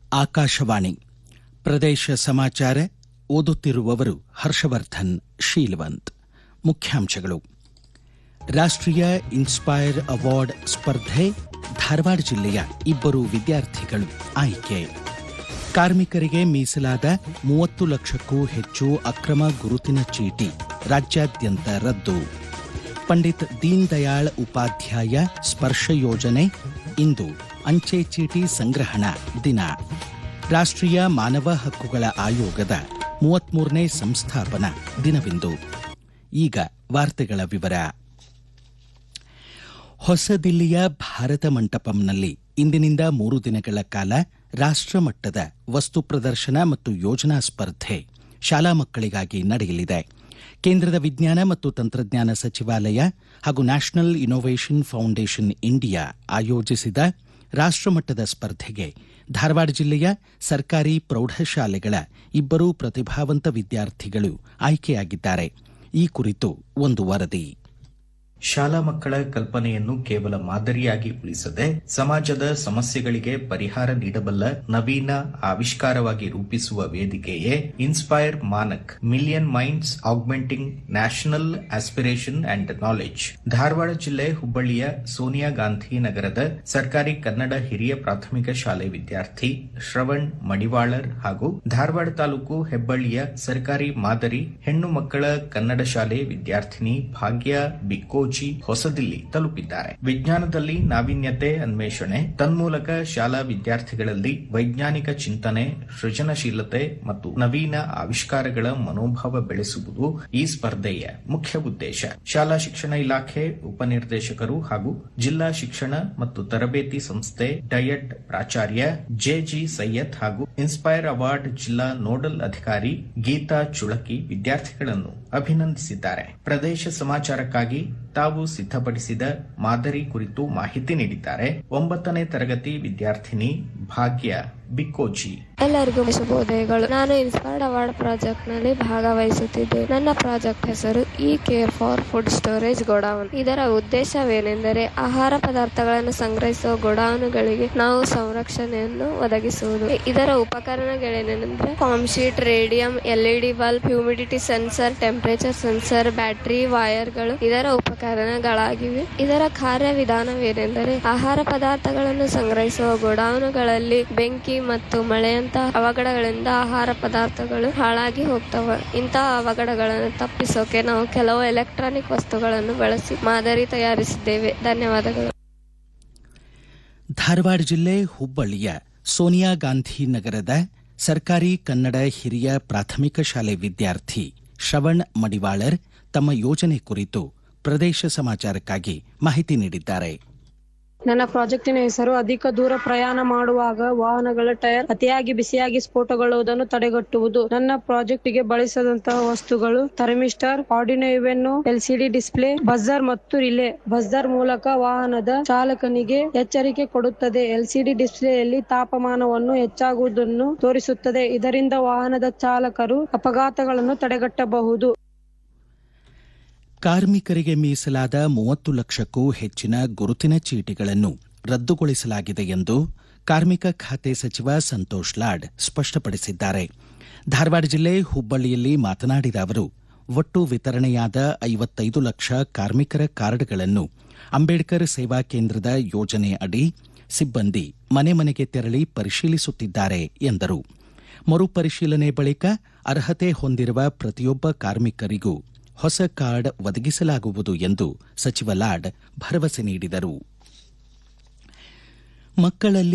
ಆಕಾಶವಾಣಿ ಪ್ರದೇಶ ಸಮಾಚಾರ ಓದುತ್ತಿರುವವರು ಹರ್ಷವರ್ಧನ್ ಶೀಲವಂತ್ ಮುಖ್ಯಾಂಶಗಳು ರಾಷ್ಟ್ರೀಯ ಇನ್ಸ್ಪೈರ್ ಅವಾರ್ಡ್ ಸ್ಪರ್ಧೆ ಧಾರವಾಡ ಜಿಲ್ಲೆಯ ಇಬ್ಬರು ವಿದ್ಯಾರ್ಥಿಗಳು ಆಯ್ಕೆ ಕಾರ್ಮಿಕರಿಗೆ ಮೀಸಲಾದ ಮೂವತ್ತು ಲಕ್ಷಕ್ಕೂ ಹೆಚ್ಚು ಅಕ್ರಮ ಗುರುತಿನ ಚೀಟಿ ರಾಜ್ಯಾದ್ಯಂತ ರದ್ದು ಪಂಡಿತ್ ದೀನ್ ದಯಾಳ್ ಉಪಾಧ್ಯಾಯ ಸ್ಪರ್ಶ ಯೋಜನೆ ಇಂದು ಅಂಚೆ ಚೀಟಿ ಸಂಗ್ರಹಣಾ ದಿನ ರಾಷ್ಟ್ರೀಯ ಮಾನವ ಹಕ್ಕುಗಳ ಆಯೋಗದ ಮೂವತ್ಮೂರನೇ ಸಂಸ್ಥಾಪನಾ ದಿನವಿಂದು ಈಗ ವಾರ್ತೆಗಳ ವಿವರ ಹೊಸದಿಲ್ಲಿಯ ಭಾರತ ಮಂಟಪಂನಲ್ಲಿ ಇಂದಿನಿಂದ ಮೂರು ದಿನಗಳ ಕಾಲ ರಾಷ್ಟ್ರಮಟ್ಟದ ವಸ್ತು ಪ್ರದರ್ಶನ ಮತ್ತು ಯೋಜನಾ ಸ್ಪರ್ಧೆ ಶಾಲಾ ಮಕ್ಕಳಿಗಾಗಿ ನಡೆಯಲಿದೆ ಕೇಂದ್ರದ ವಿಜ್ಞಾನ ಮತ್ತು ತಂತ್ರಜ್ಞಾನ ಸಚಿವಾಲಯ ಹಾಗೂ ನ್ಯಾಷನಲ್ ಇನ್ನೋವೇಷನ್ ಫೌಂಡೇಶನ್ ಇಂಡಿಯಾ ಆಯೋಜಿಸಿದ ರಾಷ್ಟ್ರಮಟ್ಟದ ಸ್ಪರ್ಧೆಗೆ ಧಾರವಾಡ ಜಿಲ್ಲೆಯ ಸರ್ಕಾರಿ ಪ್ರೌಢಶಾಲೆಗಳ ಇಬ್ಬರು ಪ್ರತಿಭಾವಂತ ವಿದ್ಯಾರ್ಥಿಗಳು ಆಯ್ಕೆಯಾಗಿದ್ದಾರೆ ಈ ಕುರಿತು ಒಂದು ವರದಿ ಶಾಲಾ ಮಕ್ಕಳ ಕಲ್ಪನೆಯನ್ನು ಕೇವಲ ಮಾದರಿಯಾಗಿ ಉಳಿಸದೆ ಸಮಾಜದ ಸಮಸ್ಯೆಗಳಿಗೆ ಪರಿಹಾರ ನೀಡಬಲ್ಲ ನವೀನ ಆವಿಷ್ಕಾರವಾಗಿ ರೂಪಿಸುವ ವೇದಿಕೆಯೇ inspire MANAK million minds augmenting national aspiration and knowledge Dharwad ಜಿಲ್ಲೆ ಹುಬ್ಬಳ್ಳಿಯ ಸೋನಿಯಾ ಗಾಂಧಿ ನಗರದ ಸರ್ಕಾರಿ ಕನ್ನಡ ಹಿರಿಯ ಪ್ರಾಥಮಿಕ ಶಾಲೆ ವಿದ್ಯಾರ್ಥಿ ಶ್ರವಣ್ ಮಡಿವಾಳರ್ ಹಾಗೂ ಧಾರವಾಡ ತಾಲೂಕು ಹೆಬ್ಬಳ್ಳಿಯ ಸರ್ಕಾರಿ ಮಾದರಿ ಹೆಣ್ಣು ಮಕ್ಕಳ ಕನ್ನಡ ಶಾಲೆ ವಿದ್ಯಾರ್ಥಿನಿ ಭಾಗ್ಯ ಬಿಕ್ಕೋ ಹೊಸದಿಲ್ಲಿ ತಲುಪಿದ್ದಾರೆ ವಿಜ್ಞಾನದಲ್ಲಿ ನಾವೀನ್ಯತೆ ಅನ್ವೇಷಣೆ ತನ್ಮೂಲಕ ಶಾಲಾ ವಿದ್ಯಾರ್ಥಿಗಳಲ್ಲಿ ವೈಜ್ಞಾನಿಕ ಚಿಂತನೆ ಸೃಜನಶೀಲತೆ ಮತ್ತು ನವೀನ ಆವಿಷ್ಕಾರಗಳ ಮನೋಭಾವ ಬೆಳೆಸುವುದು ಈ ಸ್ಪರ್ಧೆಯ ಮುಖ್ಯ ಉದ್ದೇಶ ಶಾಲಾ ಶಿಕ್ಷಣ ಇಲಾಖೆ ಉಪನಿರ್ದೇಶಕರು ಹಾಗೂ ಜಿಲ್ಲಾ ಶಿಕ್ಷಣ ಮತ್ತು ತರಬೇತಿ ಸಂಸ್ಥೆ ಡಯಟ್ ಪ್ರಾಚಾರ್ಯ ಜೆಜಿ ಸೈಯದ್ ಹಾಗೂ ಇನ್ಸ್ಪೈರ್ ಅವಾರ್ಡ್ ಜಿಲ್ಲಾ ನೋಡಲ್ ಅಧಿಕಾರಿ ಗೀತಾ ಚುಳಕಿ ವಿದ್ಯಾರ್ಥಿಗಳನ್ನು ಅಭಿನಂದಿಸಿದ್ದಾರೆ ಪ್ರದೇಶ ಸಮಾಚಾರಕ್ಕಾಗಿ ತಾವು ಸಿದ್ಧಪಡಿಸಿದ ಮಾದರಿ ಕುರಿತು ಮಾಹಿತಿ ನೀಡಿದ್ದಾರೆ ಒಂಬತ್ತನೇ ತರಗತಿ ವಿದ್ಯಾರ್ಥಿನಿ ಭಾಗ್ಯ ಬಿಕ್ಕೋಜಿ ಎಲ್ಲರಿಗೂ ಶುಭೋದಯಗಳು ನಾನು ಇನ್ಸ್ಪೈರ್ಡ್ ಅವಾರ್ಡ್ ಪ್ರಾಜೆಕ್ಟ್ ನಲ್ಲಿ ಭಾಗವಹಿಸುತ್ತಿದ್ದೆ ನನ್ನ ಪ್ರಾಜೆಕ್ಟ್ ಹೆಸರು e care for food storage godown ಇದರ ಉದ್ದೇಶವೇನೆಂದರೆ ಆಹಾರ ಪದಾರ್ಥಗಳನ್ನು ಸಂಗ್ರಹಿಸುವ ಗೋಡೌನ್ಗಳಿಗೆ ನಾವು ಸಂರಕ್ಷಣೆಯನ್ನು ಒದಗಿಸುವುದು ಇದರ ಉಪಕರಣಗಳೇನೆಂದರೆ foam sheet radium LED bulb humidity sensor temperature sensor battery ವೈರ್ಗಳು ಇದರ ಉಪಕರಣಗಳಾಗಿವೆ ಇದರ ಕಾರ್ಯವಿಧಾನವೇನೆಂದರೆ ಆಹಾರ ಪದಾರ್ಥಗಳನ್ನು ಸಂಗ್ರಹಿಸುವ ಗೋಡೌನ್ಗಳಲ್ಲಿ ಬೆಂಕಿ ಮತ್ತು ಮಳೆಯಂತಹ ಅವಘಡಗಳಿಂದ ಆಹಾರ ಪದಾರ್ಥಗಳು ಹಾಳಾಗಿ ಹೋಗ್ತವೆ ಇಂತಹ ಅವಘಡಗಳನ್ನು ತಪ್ಪಿಸೋಕೆ ನಾವು ಕೆಲವು ಎಲೆಕ್ಟ್ರಾನಿಕ್ ವಸ್ತುಗಳನ್ನು ಬಳಸಿ ಮಾದರಿ ತಯಾರಿಸಿದ್ದೇವೆ ಧನ್ಯವಾದಗಳು ಧಾರವಾಡ ಜಿಲ್ಲೆ ಹುಬ್ಬಳ್ಳಿಯ ಸೋನಿಯಾ ಗಾಂಧಿ ನಗರದ ಸರ್ಕಾರಿ ಕನ್ನಡ ಹಿರಿಯ ಪ್ರಾಥಮಿಕ ಶಾಲೆ ವಿದ್ಯಾರ್ಥಿ ಶ್ರವಣ್ ಮಡಿವಾಳರ್ ತಮ್ಮ ಯೋಜನೆ ಕುರಿತು ಪ್ರದೇಶ ಸಮಾಚಾರಕ್ಕಾಗಿ ಮಾಹಿತಿ ನೀಡಿದ್ದಾರೆ ನನ್ನ ಪ್ರಾಜೆಕ್ಟಿನ ಹೆಸರು ಅಧಿಕ ದೂರ ಪ್ರಯಾಣ ಮಾಡುವಾಗ ವಾಹನಗಳ ಟೈರ್ ಅತಿಯಾಗಿ ಬಿಸಿಯಾಗಿ ಸ್ಫೋಟಗೊಳ್ಳುವುದನ್ನು ತಡೆಗಟ್ಟುವುದು ನನ್ನ ಪ್ರಾಜೆಕ್ಟ್ಗೆ ಬಳಸಿದಂತಹ ವಸ್ತುಗಳು ಥರ್ಮಿಸ್ಟರ್ ಆರ್ಡಿನೋ ಇವೆನ್ನು ಎಲ್ಸಿಡಿ ಡಿಸ್ಪ್ಲೇ ಬಜರ್ ಮತ್ತು ರಿಲೇ ಬಜರ್ ಮೂಲಕ ವಾಹನದ ಚಾಲಕನಿಗೆ ಎಚ್ಚರಿಕೆ ಕೊಡುತ್ತದೆ ಎಲ್ಸಿಡಿ ಡಿಸ್ಪ್ಲೇಯಲ್ಲಿ ತಾಪಮಾನವನ್ನು ಹೆಚ್ಚಾಗುವುದನ್ನು ತೋರಿಸುತ್ತದೆ ಇದರಿಂದ ವಾಹನದ ಚಾಲಕರು ಅಪಘಾತಗಳನ್ನು ತಡೆಗಟ್ಟಬಹುದು ಕಾರ್ಮಿಕರಿಗೆ ಮೀಸಲಾದ ಮೂವತ್ತು ಲಕ್ಷಕ್ಕೂ ಹೆಚ್ಚಿನ ಗುರುತಿನ ಚೀಟಿಗಳನ್ನು ರದ್ದುಗೊಳಿಸಲಾಗಿದೆ ಎಂದು ಕಾರ್ಮಿಕ ಖಾತೆ ಸಚಿವ ಸಂತೋಷ್ ಲಾಡ್ ಸ್ಪಷ್ಟಪಡಿಸಿದ್ದಾರೆ ಧಾರವಾಡ ಜಿಲ್ಲೆ ಹುಬ್ಬಳ್ಳಿಯಲ್ಲಿ ಮಾತನಾಡಿದ ಅವರು ಒಟ್ಟು ವಿತರಣೆಯಾದ ಐವತ್ತೈದು ಲಕ್ಷ ಕಾರ್ಮಿಕರ ಕಾರ್ಡ್ಗಳನ್ನು ಅಂಬೇಡ್ಕರ್ ಸೇವಾ ಕೇಂದ್ರದ ಯೋಜನೆ ಅಡಿ ಸಿಬ್ಬಂದಿ ಮನೆ ಮನೆಗೆ ತೆರಳಿ ಪರಿಶೀಲಿಸುತ್ತಿದ್ದಾರೆ ಎಂದರು ಮರುಪರಿಶೀಲನೆ ಬಳಿಕ ಅರ್ಹತೆ ಹೊಂದಿರುವ ಪ್ರತಿಯೊಬ್ಬ ಕಾರ್ಮಿಕರಿಗೂ ಹೊಸ ಕಾರ್ಡ್ ಒದಗಿಸಲಾಗುವುದು ಎಂದು ಸಚಿವ ಲಾಡ್ ಭರವಸೆ ನೀಡಿದರು ಮಕ್ಕಳಲ್ಲಿ